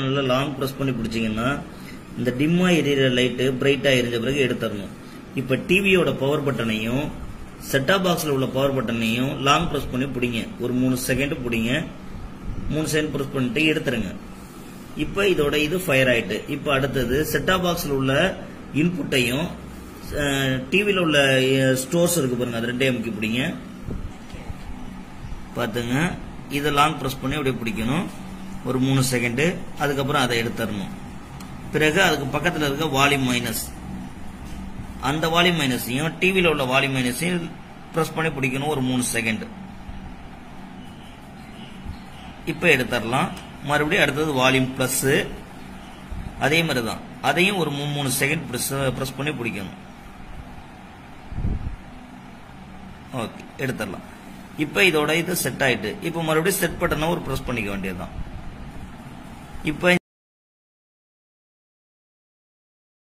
நல்லா long press பண்ணி பிடிச்சிங்கன்னா இந்த டிம்மா எரியிற லைட்டு பிரைட்டா எரிஞ்ச பிறகு எடுத்துடணும் இப்போ டிவியோட பவர் பட்டனையும் செட்டாப் பாக்ஸில் உள்ள பவர் பட்டனையும் லாங் ப்ரெஸ் பண்ணி பிடிங்க ஒரு மூணு செகண்ட் பிடிங்க மூணு செகண்ட் ப்ரெஸ் பண்ணிட்டு எடுத்துருங்க இப்போ இதோட இது ஃபயர் ஆயிட்டு இப்போ அடுத்தது செட்டாப் பாக்ஸில் உள்ள இன்புட்டையும் டிவியில் உள்ள ஸ்டோர்ஸ் இருக்கு பாருங்க அது ரெண்டையும் முக்கி பிடிங்க பார்த்துங்க இதை லாங் ப்ரெஸ் பண்ணி அப்படியே பிடிக்கணும் ஒரு மூணு செகண்டு அதுக்கப்புறம் அதை எடுத்துடணும் பிறகு அதுக்கு பக்கத்தில் இருக்க வால்யூம் மைனஸ் அந்த வால்யூம் மைனஸையும் டிவியில் உள்ள வால்யூம் மைனஸையும் ப்ரெஸ் பண்ணி பிடிக்கணும் ஒரு மூணு செகண்ட் இப்போ எடுத்துடலாம் மறுபடியும் அடுத்தது வால்யூம் ப்ளஸ் அதே மாதிரி தான் அதையும் ஒரு மூணு மூணு செகண்ட் ப்ரெஸ் ப்ரெஸ் பண்ணி பிடிக்கணும் ஓகே எடுத்துடலாம் இப்போ இதோட இது செட் ஆயிட்டு இப்போ மறுபடியும் செட் பட்டனை ஒரு ப்ரெஸ் பண்ணிக்க வேண்டியதுதான் இப்போ